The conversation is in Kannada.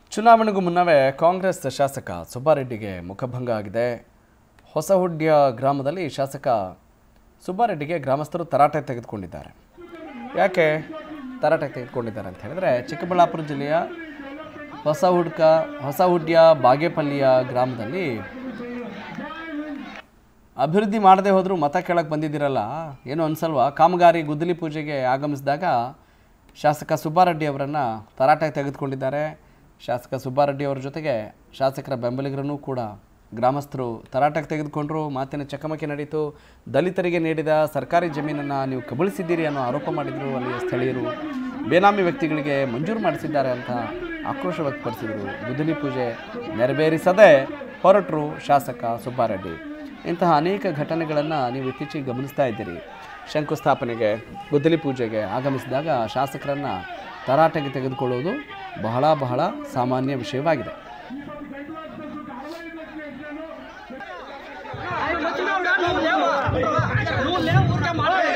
ಚುನಾವಣೆಗೂ ಮುನ್ನವೇ ಕಾಂಗ್ರೆಸ್ ಶಾಸಕ ಸುಬ್ಬಾರೆಡ್ಡಿಗೆ ಮುಖಭಂಗ ಆಗಿದೆ ಹೊಸಹುಡ್ಯ ಗ್ರಾಮದಲ್ಲಿ ಶಾಸಕ ಸುಬ್ಬಾರೆಡ್ಡಿಗೆ ಗ್ರಾಮಸ್ಥರು ತರಾಟೆ ತೆಗೆದುಕೊಂಡಿದ್ದಾರೆ ಯಾಕೆ ತರಾಟೆ ತೆಗೆದುಕೊಂಡಿದ್ದಾರೆ ಅಂತ ಹೇಳಿದ್ರೆ ಚಿಕ್ಕಬಳ್ಳಾಪುರ ಜಿಲ್ಲೆಯ ಹೊಸ ಹುಡ್ಕ ಹೊಸ ಹುಡ್ಯ ಬಾಗೇಪಲ್ಲಿಯ ಗ್ರಾಮದಲ್ಲಿ ಅಭಿವೃದ್ಧಿ ಮಾಡದೆ ಹೋದರೂ ಮತ ಕೇಳಕ್ಕೆ ಬಂದಿದ್ದೀರಲ್ಲ ಏನು ಅನ್ಸಲ್ವಾ ಕಾಮಗಾರಿ ಗುದ್ದಲಿ ಪೂಜೆಗೆ ಆಗಮಿಸಿದಾಗ ಶಾಸಕ ಸುಬ್ಬಾರೆಡ್ಡಿ ಅವರನ್ನು ತರಾಟೆಗೆ ತೆಗೆದುಕೊಂಡಿದ್ದಾರೆ ಶಾಸಕ ಸುಬ್ಬಾರೆಡ್ಡಿ ಅವರ ಜೊತೆಗೆ ಶಾಸಕರ ಬೆಂಬಲಿಗರನ್ನು ಕೂಡ ಗ್ರಾಮಸ್ಥರು ತರಾಟೆಗೆ ತೆಗೆದುಕೊಂಡರು ಮಾತಿನ ಚಕಮಕಿ ನಡೀತು ದಲಿತರಿಗೆ ನೀಡಿದ ಸರ್ಕಾರಿ ಜಮೀನನ್ನು ನೀವು ಕಬಳಿಸಿದ್ದೀರಿ ಅನ್ನೋ ಆರೋಪ ಮಾಡಿದರು ಅಲ್ಲಿಯ ಸ್ಥಳೀಯರು ಬೇನಾಮಿ ವ್ಯಕ್ತಿಗಳಿಗೆ ಮಂಜೂರು ಮಾಡಿಸಿದ್ದಾರೆ ಅಂತ ಆಕ್ರೋಶ ವ್ಯಕ್ತಪಡಿಸಿದರು ಗುದ್ದಲಿ ಪೂಜೆ ನೆರವೇರಿಸದೆ ಹೊರಟರು ಶಾಸಕ ಸುಬ್ಬಾರೆಡ್ಡಿ ಇಂತಹ ಅನೇಕ ಘಟನೆಗಳನ್ನು ನೀವು ಇತ್ತೀಚೆಗೆ ಗಮನಿಸ್ತಾ ಇದ್ದೀರಿ ಶಂಕುಸ್ಥಾಪನೆಗೆ ಗುದ್ದಲಿ ಪೂಜೆಗೆ ಆಗಮಿಸಿದಾಗ ಶಾಸಕರನ್ನು ತರಾಟೆಗೆ ತೆಗೆದುಕೊಳ್ಳುವುದು ಬಹಳ ಬಹಳ ಸಾಮಾನ್ಯ ವಿಷಯವಾಗಿದೆ నువ్వు లేవు ఊరికే మాట్లాడు